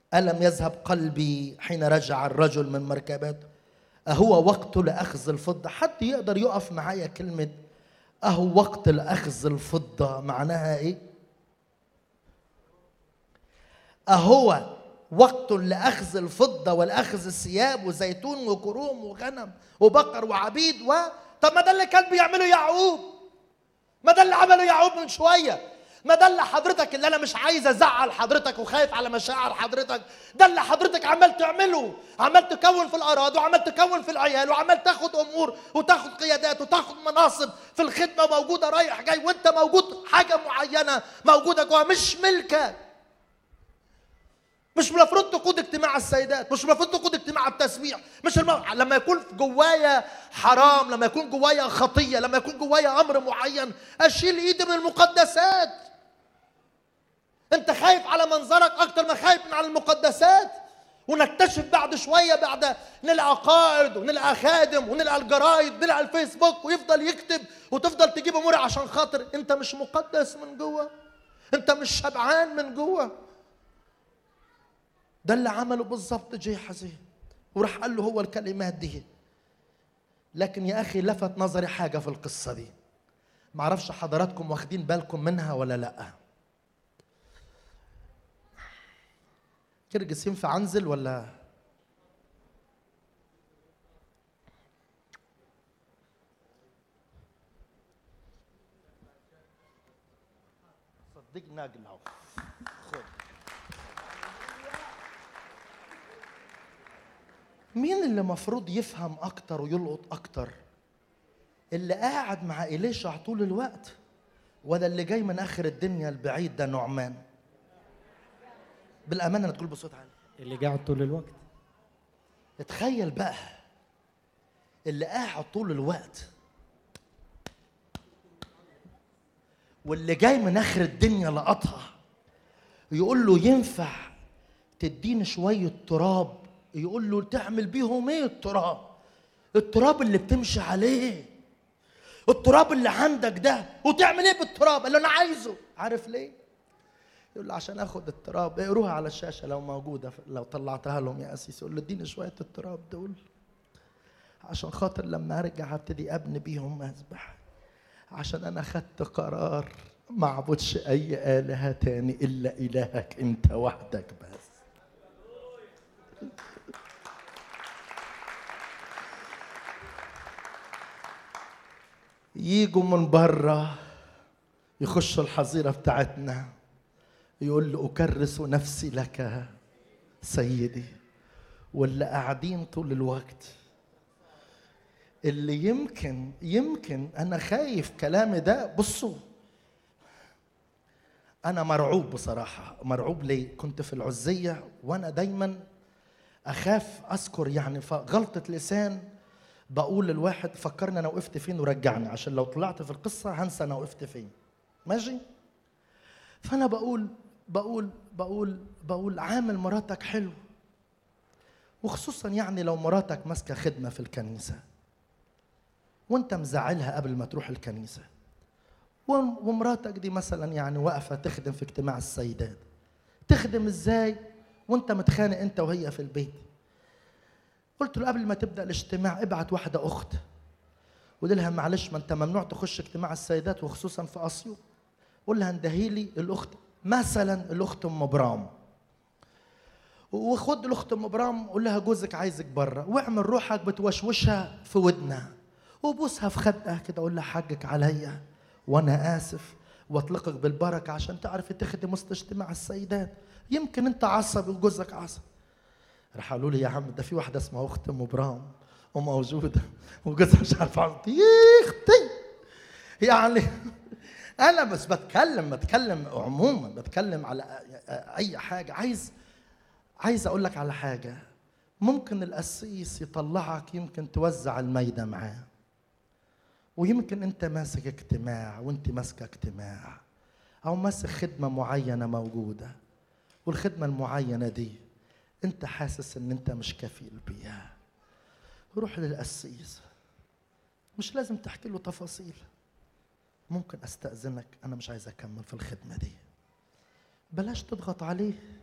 الم يذهب قلبي حين رجع الرجل من مركباته اهو وقت لاخذ الفضه حد يقدر يقف معايا كلمه اهو وقت لاخذ الفضه معناها ايه اهو وقت لاخذ الفضه والاخذ الثياب وزيتون وكروم وغنم وبقر وعبيد و طب ما ده اللي كان بيعمله يعقوب ما ده اللي عمله يعقوب من شويه ما ده اللي حضرتك اللي انا مش عايز ازعل حضرتك وخايف على مشاعر حضرتك ده اللي حضرتك عمال تعمله عمال تكون في الاراضي وعمال تكون في العيال وعمال تاخد امور وتاخد قيادات وتاخد مناصب في الخدمه موجوده رايح جاي وانت موجود حاجه معينه موجوده جوه مش ملكك مش المفروض تقود اجتماع السيدات مش المفروض تقود اجتماع التسبيح مش الم... لما يكون جوايا حرام لما يكون جوايا خطيه لما يكون جوايا امر معين اشيل ايدي من المقدسات انت خايف على منظرك اكتر ما خايف من على المقدسات ونكتشف بعد شويه بعد نلقى قائد ونلقى خادم ونلقى الجرايد ونلقى الفيسبوك ويفضل يكتب وتفضل تجيب امور عشان خاطر انت مش مقدس من جوه انت مش شبعان من جوه ده اللي عمله بالظبط جيحزي وراح قال له هو الكلمات دي لكن يا اخي لفت نظري حاجه في القصه دي معرفش حضراتكم واخدين بالكم منها ولا لا كرجس ينفع انزل ولا صدقني اقلعه خد مين اللي مفروض يفهم اكتر ويلقط اكتر اللي قاعد مع إليشع طول الوقت ولا اللي جاي من اخر الدنيا البعيد ده نعمان بالامانه انا تقول بصوت عالي اللي قاعد طول الوقت اتخيل بقى اللي قاعد طول الوقت واللي جاي من اخر الدنيا لقطها يقول له ينفع تديني شويه تراب يقول له تعمل بيهم ايه التراب التراب اللي بتمشي عليه التراب اللي عندك ده وتعمل ايه بالتراب اللي انا عايزه عارف ليه يقول له عشان اخد التراب اقروها على الشاشه لو موجوده لو طلعتها لهم يا اسيس يقول له اديني شويه التراب دول عشان خاطر لما ارجع ابتدي ابني بيهم مذبح عشان انا خدت قرار ما اعبدش اي الهه تاني الا الهك انت وحدك بس يجوا من بره يخشوا الحظيره بتاعتنا يقول له اكرس نفسي لك سيدي واللي قاعدين طول الوقت اللي يمكن يمكن انا خايف كلامي ده بصوا انا مرعوب بصراحه مرعوب ليه كنت في العزيه وانا دايما اخاف اذكر يعني غلطه لسان بقول للواحد فكرني انا وقفت فين ورجعني عشان لو طلعت في القصه هنسى انا وقفت فين ماشي فانا بقول بقول بقول بقول عامل مراتك حلو وخصوصا يعني لو مراتك ماسكه خدمه في الكنيسه وانت مزعلها قبل ما تروح الكنيسه ومراتك دي مثلا يعني واقفه تخدم في اجتماع السيدات تخدم ازاي وانت متخانق انت وهي في البيت قلت له قبل ما تبدا الاجتماع ابعت واحده اخت قول لها معلش ما انت ممنوع تخش اجتماع السيدات وخصوصا في اسيوط قول لها اندهيلي الاخت مثلا الاخت ام برام وخد الاخت ام برام قول لها جوزك عايزك بره واعمل روحك بتوشوشها في ودنها وبوسها في خدها كده قول لها حقك عليا وانا اسف واطلقك بالبركه عشان تعرفي تخدم وسط اجتماع السيدات يمكن انت عصبي وجوزك عصبي راح قالوا لي يا عم ده في واحده اسمها اخت ام برام وموجوده وجوزها مش عارف عملت اختي يعني انا بس بتكلم بتكلم عموما بتكلم على اي حاجه عايز عايز اقول لك على حاجه ممكن القسيس يطلعك يمكن توزع الميده معاه ويمكن انت ماسك اجتماع وانت ماسكه اجتماع او ماسك خدمه معينه موجوده والخدمه المعينه دي انت حاسس ان انت مش كفيل بيها روح للقسيس مش لازم تحكي له تفاصيل ممكن استاذنك انا مش عايز اكمل في الخدمه دي بلاش تضغط عليه